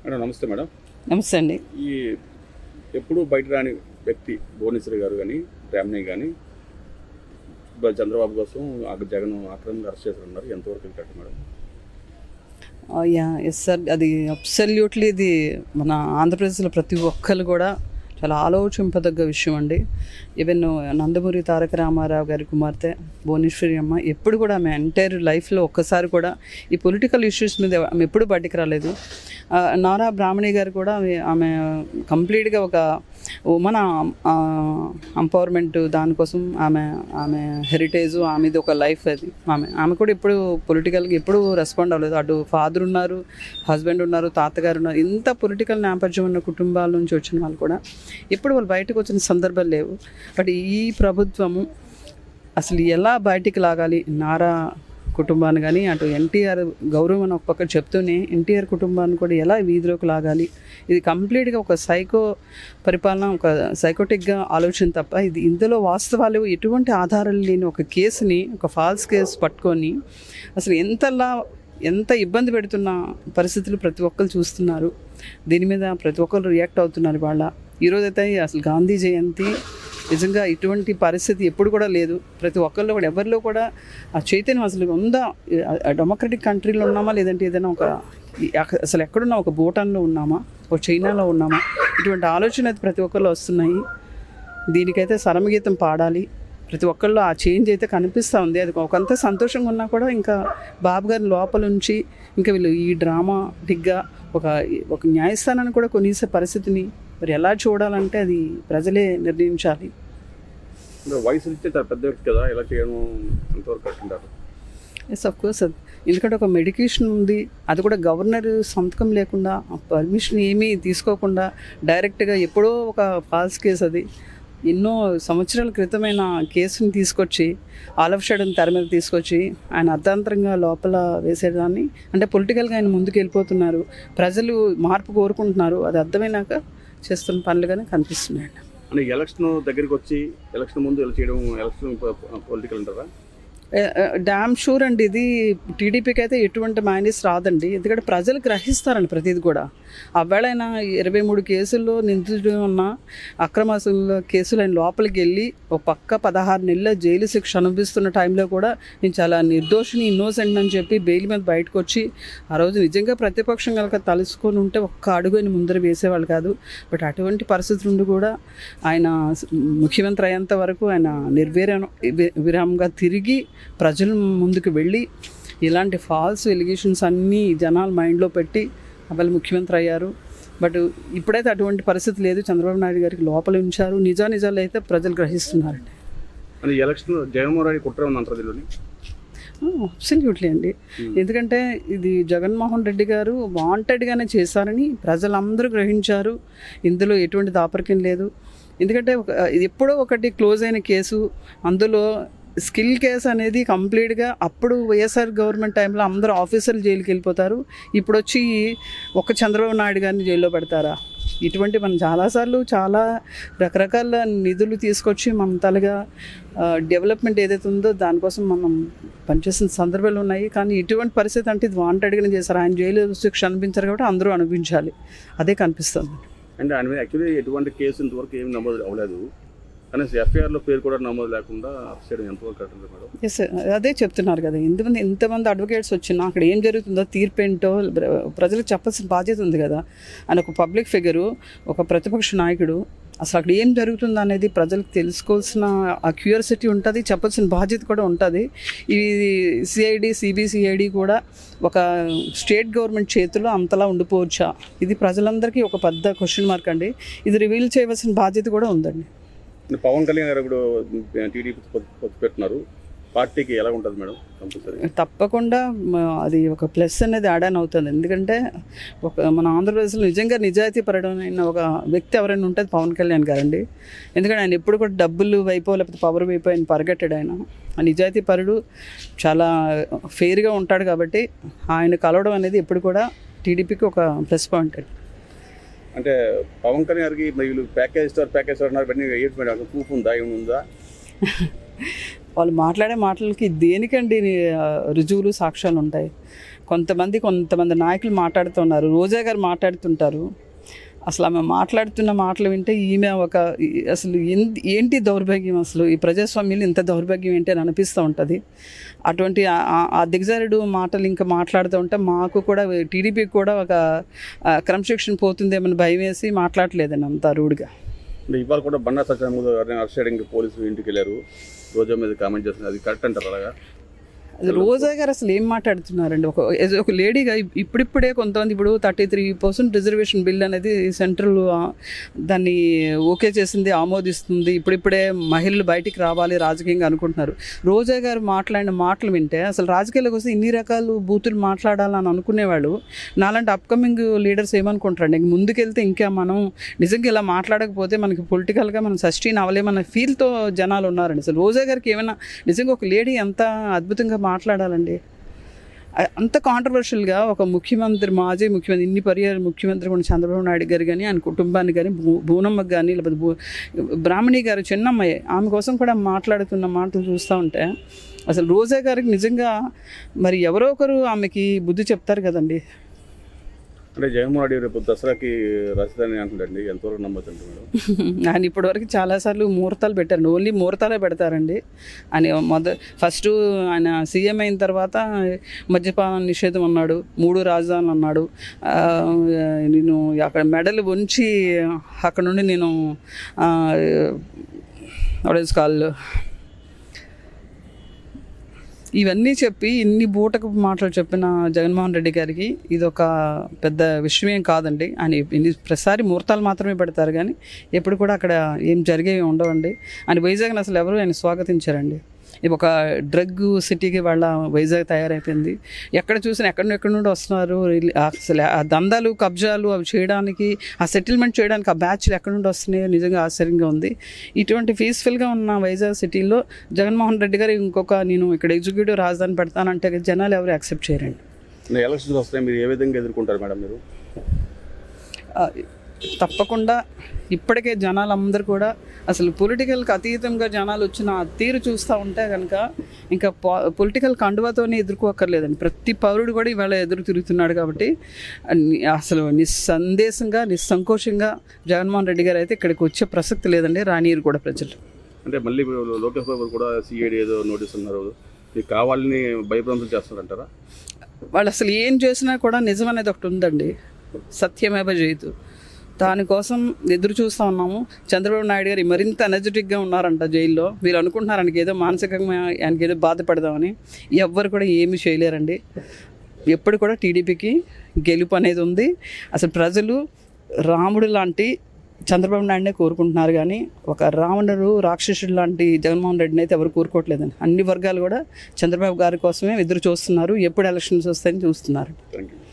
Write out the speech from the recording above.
madam నమస్తే madam నమస్తే అండి ఈ ఎప్పుడు బయట రాని వ్యక్తి భువనేశ్వరి గారు కానీ బ్రాహ్మణి కానీ చంద్రబాబు కోసం ఆ- జగన్ ఆక్రమంగా అరెస్ట్ చేస్తున్నారు ఎంతవరకు correct madam yeah yes sir అది అబ్సల్యూట్లీ ఇది మన ఆంధ్రప్రదేశ్లో ప్రతి ఒక్కరు కూడా చాలా ఆలోచింపదగ్గ విషయం అండి ఈవెన్ నందమూరి తారక రామారావు గారి కుమార్తె భువనేశ్వరి అమ్మ ఎప్పుడు కూడా ఆమె ఎంటైర్ లైఫ్లో ఒక్కసారి కూడా ఈ పొలిటికల్ ఇష్యూస్ మీద ఆమె ఎప్పుడు బయటికి రాలేదు ఆ, నారా బ్రాహ్మణి గారు కూడా ఆమె- ఆమె కంప్లీట్గా ఒక ఉమన్ ఎంపవర్మెంట్ దానికోసం ఆమె ఆమె హెరిటేజ్ ఆమెది ఒక లైఫ్ అది ఆమె ఆమె కూడా ఇప్పుడు పొలిటికల్గా ఎప్పుడు రెస్పాండ్ అవ్వలేదు అటు ఫాదర్ ఉన్నారు హస్బెండ్ ఉన్నారు తాతగారు ఉన్నారు ఇంత పొలిటికల్ నేపథ్యం ఉన్న కుటుంబాల నుంచి వచ్చిన వాళ్ళు కూడా ఇప్పుడు వాళ్ళు బయటకు వచ్చిన సందర్భాలు లేవు బట్ ఈ ప్రభుత్వము అసలు ఎలా బయటికి లాగాలి నారా కుటుంబాన్ని కానీ అటు ఎన్టీఆర్ గౌరవం అని ఒక పక్క చెప్తూనే ఎన్టీఆర్ కుటుంబాన్ని కూడా ఎలా వీధిలోకి లాగాలి ఇది కంప్లీట్గా ఒక సైకో పరిపాలన ఒక సైకోటిక్గా ఆలోచన తప్ప ఇది ఇందులో వాస్తవాలు ఎటువంటి ఆధారాలు లేని ఒక కేసుని ఒక ఫాల్స్ కేసు పట్టుకొని అసలు ఎంతలా ఎంత ఇబ్బంది పెడుతున్న పరిస్థితులు ప్రతి ఒక్కరు చూస్తున్నారు దీని మీద ప్రతి ఒక్కరు రియాక్ట్ అవుతున్నారు వాళ్ళ ఈరోజైతే అసలు గాంధీ జయంతి నిజంగా ఇటువంటి పరిస్థితి ఎప్పుడు కూడా లేదు ప్రతి ఒక్కరిలో కూడా ఎవరిలో కూడా ఆ చైతన్యం అసలు ఉందా డెమోక్రటిక్ కంట్రీలో ఉన్నామా లేదంటే ఏదైనా ఒక ఈ అక- అసలు ఎక్కడున్నా ఒక భూటాన్లో ఉన్నామా ఒక చైనాలో ఉన్నామా ఇటువంటి ఆలోచన అయితే ప్రతి ఒక్కరిలో వస్తున్నాయి దీనికైతే సరమగీతం పాడాలి ప్రతి ఒక్కళ్ళు ఆ చేంజ్ అయితే కనిపిస్తూ ఉంది అది ఒకంత సంతోషంగా ఉన్నా కూడా ఇంకా బాబు గారి లోపల ఉంచి ఇంకా వీళ్ళు ఈ డ్రామా టిగ్గా ఒక ఒక న్యాయస్థానాన్ని కూడా కొనిసే పరిస్థితిని మరి ఎలా చూడాలంటే అది ప్రజలే నిర్ణయించాలి అంటే వయసు ఇచ్చే చాలా పెద్ద వ్యక్తి కదా ఇలా చేయడం ఎంతవరకు కరెక్ట్ అంటారు ఎస్ అఫ్ కోర్స్ అది ఎందుకంటే ఒక మెడికేషన్ ఉంది అది కూడా గవర్నర్ సంతకం లేకుండా పర్మిషన్ ఏమీ తీసుకోకుండా డైరెక్ట్గా ఎప్పుడో ఒక ఫాల్స్ కేసు అది ఎన్నో సంవత్సరాల క్రితమైన కేసుని తీసుకొచ్చి ఆల్ ఆఫ్ షడన్ తెర మీద తీసుకొచ్చి ఆయన అర్ధాంతరంగా లోపల వేసేదాన్ని అంటే పొలిటికల్గా ఆయన ముందుకు వెళ్ళిపోతున్నారు ప్రజలు మార్పు కోరుకుంటున్నారు అది అర్థమైనాక చేస్తున్న పనులుగానే కనిపిస్తున్నాయండి అంటే ఎలక్షన్ దగ్గరికి వచ్చి ఎలక్షన్ ముందు ఇలా చేయడం ఎలక్షన్ పొలిటికల్ అంటారా డ్యామ్ షూర్ అండి ఇది టీడీపీకి అయితే ఎటువంటి మైనస్ రాదండి ఎందుకంటే ప్రజలు గ్రహిస్తారండి ప్రతిది కూడా అవ్వేళైనా ఇరవై మూడు కేసుల్లో నిందితుడు ఉన్న అక్రమాసుల కేసులు ఆయన లోపలికి వెళ్ళి ఒక పక్క పదహారు నెలల జైలు శిక్ష అనుభవిస్తున్న టైంలో కూడా నేను చాలా నిర్దోషిని ఇన్నోసెంట్ అని చెప్పి బెయిల్ మీద బయటకు వచ్చి ఆ రోజు నిజంగా ప్రతిపక్షం కనుక తలుసుకొని ఉంటే ఒక్క అడుగు ఆయన ముందర వేసేవాళ్ళు కాదు బట్ అటువంటి పరిస్థితులు ఉండి కూడా ఆయన ముఖ్యమంత్రి అయ్యేంత వరకు ఆయన నిర్వీర్యం విరామంగా తిరిగి ప్రజల ముందుకు వెళ్ళి ఇలాంటి ఫాల్స్ ఎలిగేషన్స్ అన్నీ జనాల మైండ్లో పెట్టి వాళ్ళు ముఖ్యమంత్రి అయ్యారు బట్ ఇప్పుడైతే అటువంటి పరిస్థితి లేదు చంద్రబాబు నాయుడు గారికి లోపల ఉంచారు నిజా నిజాలు అయితే ప్రజలు గ్రహిస్తున్నారండి అంటే ఈ ఎలక్షన్ జగన్మోహన్ రెడ్డి కుట్ర ఉంది అంటారు దీనిలోని అబ్సల్యూట్లీ అండి ఎందుకంటే ఇది జగన్మోహన్ రెడ్డి గారు వాంటెడ్గానే చేశారని ప్రజలందరూ గ్రహించారు ఇందులో ఎటువంటి దాపరికం లేదు ఎందుకంటే ఒక ఇది ఎప్పుడో ఒకటి క్లోజ్ అయిన కేసు అందులో స్కిల్ కేసు అనేది కంప్లీట్గా అప్పుడు వైఎస్ఆర్ గవర్నమెంట్ టైంలో అందరూ ఆఫీసర్లు జైలుకి వెళ్ళిపోతారు ఇప్పుడు వచ్చి ఒక చంద్రబాబు నాయుడు గారిని జైల్లో పెడతారా ఇటువంటి మనం చాలాసార్లు చాలా రకరకాల నిధులు తీసుకొచ్చి మన తలగా డెవలప్మెంట్ ఏదైతే ఉందో దానికోసం మనం పనిచేసిన సందర్భాలు ఉన్నాయి కానీ ఇటువంటి పరిస్థితి అంటే ఇది వాంటెడ్గానే చేశారు ఆయన జైలు శిక్ష అనిపించారు కాబట్టి అందరూ అనిపించాలి అదే కనిపిస్తుంది అంటే ఆయన మీద యాక్చువల్లీ ఎటువంటి కేసు ఇంతవరకు ఏమి నమోదు అవ్వలేదు కానీ ఎఫ్ఐఆర్లో పేరు కూడా నమోదు లేకుండా అరెస్ట్ చేయడం ఎంతవరకు కరెక్ట్ అంటారు మేడం ఎస్ అదే చెప్తున్నారు కదా ఎంతమంది ఎంతమంది అడ్వకేట్స్ వచ్చినా అక్కడ ఏం జరుగుతుందో తీర్పు ఏంటో ప్ర- ప్రజలకు చెప్పాల్సిన బాధ్యత ఉంది కదా ఆయన ఒక పబ్లిక్ ఫిగరు ఒక ప్రతిపక్ష నాయకుడు అసలు అక్కడ ఏం జరుగుతుందో అనేది ప్రజలకు తెలుసుకోవాల్సిన ఆ క్యూరియాసిటీ ఉంటుంది చెప్పాల్సిన బాధ్యత కూడా ఉంటుంది ఇది సిఐడి సిబిసిఐడి కూడా ఒక స్టేట్ గవర్నమెంట్ చేతిలో అంతలా ఉండిపోవచ్చా ఇది ప్రజలందరికీ ఒక పెద్ద క్వశ్చన్ మార్క్ అండి ఇది రివీల్ చేయవలసిన బాధ్యత కూడా ఉందండి అంటే పవన్ కళ్యాణ్ గారు ఇప్పుడు టీడీపీ పొత్తు పెట్టున్నారు పార్టీకి ఎలా ఉంటుంది మేడం కంపల్సరీ తప్పకుండా మ- అది ఒక ప్లస్ అనేది యాడ్ ఆన్ అవుతుంది ఎందుకంటే ఒక మన ఆంధ్రప్రదేశ్లో నిజంగా నిజాయితీ పరడమైన ఒక వ్యక్తి ఎవరైనా ఉంటుంది పవన్ కళ్యాణ్ గారండి ఎందుకంటే ఆయన ఎప్పుడు కూడా డబ్బులు వైపో లేకపోతే పవర్ వైపో ఆయన పరిగెట్టాడు ఆయన ఆ నిజాయితీ పరుడు చాలా ఫెయిర్గా ఉంటాడు కాబట్టి ఆయన కలవడం అనేది ఎప్పుడు కూడా టీడీపీకి ఒక ప్లస్ పాయింట్ అండి అంటే పవన్ కళ్యాణ్ గారికి మరి వీళ్ళు ప్యాకేజ్ స్టార్ ప్యాకేజ్ స్టార్ అన్నారు ఇవన్నీ ఏంటి మేడం అసలు ప్రూఫ్ ఉందా ఏమైనా ఉందా వాళ్ళు మాట్లాడే మాటలకి దేనికండి ఆ, రుజువులు సాక్ష్యాలు ఉంటాయి కొంతమంది కొంతమంది నాయకులు మాట్లాడుతున్నారు రోజా గారు మాట్లాడుతుంటారు అసలు ఆమె మాట్లాడుతున్న మాటలు వింటే ఈమె ఒక ఈ- అసలు ఎన్- ఏంటి దౌర్భాగ్యం అసలు ఈ ప్రజాస్వామ్యంలో ఇంత దౌర్భాగ్యం ఏంటి అని అనిపిస్తూ ఉంటుంది అటువంటి ఆ- ఆ- ఆ దిగజారుడు మాటలు ఇంకా మాట్లాడుతూ ఉంటే మాకు కూడా టీడీపీకి కూడా ఒక ఆ, క్రమశిక్షణ పోతుందేమని భయం వేసి మాట్లాడలేదండి అంత రూడ్గా అంటే ఇవాళ కూడా బండా సత్యనారాయణ గారిని అరెస్ట్ చేయడానికి పోలీసులు ఇంటికి వెళ్ళారు రోజా మీద కామెంట్ చేస్తున్నారు అది కరెక్ట్ అంటారు అలాగా అది రోజా గారు అసలు ఏం మాట్లాడుతున్నారండి ఒక as ఒక లేడీగా ఇప్- ఇప్పుడిప్పుడే కొంతమంది ఇప్పుడు thirty three percent reservation bill అనేది సెంట్రల్ ఆ, దాన్ని ఓకే చేసింది ఆమోదిస్తుంది ఇప్పుడిప్పుడే మహిళలు బయటికి రావాలి రాజకీయంగా అనుకుంటున్నారు రోజా గారు మాట్లాడిన మాటలు వింటే అసలు రాజకీయాలకు వస్తే ఇన్ని రకాలు బూతులు మాట్లాడాలని అనుకునేవాళ్ళు నాలాంటి అప్కమింగ్ లీడర్స్ ఏమనుకుంటారండి ఇంక ముందుకెళ్తే ఇంకా మనం నిజంగా ఇలా మాట్లాడకపోతే మనకి పొలిటికల్గా మనం సస్టైన్ అవ్వలేమన్న ఫీల్తో జనాలు ఉన్నారండి అసలు రోజా గారికి ఏమైనా నిజంగా ఒక లేడీ ఎంత అద్భుతంగా మాట్లాడాలండి అ- అంత కాంట్రవర్షియల్గా ఒక ముఖ్యమంత్రి మాజీ ముఖ్యమంత్రి ఇన్ని పర్యాలు ముఖ్యమంత్రి కూడా చంద్రబాబు నాయుడు గారు కానీ ఆయన కుటుంబాన్ని కానీ భూ భూనమ్మకి కానీ లేకపోతే భూ బ్రాహ్మణి గారు చిన్నమ్మాయి ఆమె కోసం కూడా మాట్లాడుతున్న మాటలు చూస్తూ ఉంటే అసలు రోజా గారికి నిజంగా మరి ఎవరో ఒకరు ఆమెకి బుద్ధి చెప్తారు కదండి అంటే జగన్మోహన్ రెడ్డి రేపు దసరాకి రాజధాని అంటుండండి ఎంతవరకు నమ్మచ్చు అంటున్నారు ఆయన ఇప్పటివరకు చాలాసార్లు ముహూర్తాలు పెట్టారండి ఓన్లీ ముహూర్తాలే పెడతారండి అని మొద ఫస్ట్ ఆయన సీఎం అయిన తర్వాత మద్యపాన నిషేధం అన్నాడు మూడు రాజధానులు అన్నాడు ఆ, నేను అక్కడ మెడలు ఉంచి అక్కడ నుండి నేను కాళ్ళు ఇవన్నీ చెప్పి ఇన్ని బూటకు మాటలు చెప్పిన జగన్మోహన్ రెడ్డి గారికి ఇది ఒక పెద్ద విషయం కాదండి అని ఇన్ని ప్రతిసారి ముహూర్తాలు మాత్రమే పెడతారు కానీ ఎప్పుడు కూడా అక్కడ ఏం జరిగేవి ఉండవండి అని వైజాగ్ని అసలు ఎవరు ఆయన స్వాగతించారండి ఇది ఒక డ్రగ్ సిటీకి వాళ్ళ వైజాగ్ తయారైపోయింది ఎక్కడ చూసినా ఎక్కడి ఎక్కడి నుండి వస్తున్నారు రిలీ- అసలు ఆ దందాలు కబ్జాలు అవి చేయడానికి ఆ సెటిల్మెంట్ చేయడానికి ఆ బ్యాచ్లు ఎక్కడి నుండి వస్తున్నాయో నిజంగా ఆశ్చర్యంగా ఉంది ఇటువంటి పీస్ఫుల్గా ఉన్న వైజాగ్ సిటీలో జగన్మోహన్ రెడ్డి గారు ఇంకొక నేను ఇక్కడ ఎగ్జిక్యూటివ్ రాజధాని పెడతానంటే జనాలు ఎవరు యాక్సెప్ట్ చేయరండి అంటే ఎలక్షన్స్ వస్తాయి మీరు ఏ విధంగా ఎదుర్కొంటారు మేడం మీరు ఆ, తప్పకుండా ఇప్పటికే జనాలందరూ కూడా అసలు పొలిటికల్కి అతీతంగా జనాలు వచ్చిన ఆ తీరు చూస్తూ ఉంటే కనుక ఇంకా పొలిటికల్ కండువాతోనే ఎదుర్కోక్కర్లేదండి ప్రతి పౌరుడు కూడా ఇవాళ ఎదురు తిరుగుతున్నాడు కాబట్టి అన్ని- అసలు నిస్సందేశంగా నిస్సంకోచంగా జగన్మోహన్ రెడ్డి గారు అయితే ఇక్కడికి వచ్చే ప్రసక్తి లేదండి రానియరు కూడా ప్రజలు అంటే మళ్ళీ ఇప్పుడు లోకేష్ బాబు కూడా సిఐడి ఏదో నోటీస్ ఉన్నారు మీకు కావాలని భయభ్రాంతులు చేస్తున్నారంటారా వాళ్ళు అసలు ఏం చేసినా కూడా నిజం అనేది ఒకటి ఉందండి సత్యమేవ జయితు దానికోసం ఎదురు చూస్తూ ఉన్నాము చంద్రబాబు నాయుడు గారు మరింత ఎనర్జెటిక్గా ఉన్నారంట జైల్లో వీళ్ళు అనుకుంటున్నారు ఆయనకి ఏదో మానసికంగా ఆయనకి ఏదో బాధపడదామని ఎవ్వరు కూడా ఏమీ చేయలేరండి ఎప్పుడు కూడా టీడీపీకి గెలుపు అనేది ఉంది అసలు ప్రజలు రాముడు లాంటి చంద్రబాబు నాయుడునే కోరుకుంటున్నారు కానీ ఒక రావణుడు రాక్షసుడు లాంటి జగన్మోహన్ రెడ్డిని అయితే ఎవరు కోరుకోవట్లేదండి అన్ని వర్గాలు కూడా చంద్రబాబు గారి కోసమే ఎదురు చూస్తున్నారు ఎప్పుడు ఎలక్షన్స్ వస్తాయని చూస్తున్నారు థ్యాంక్ యూ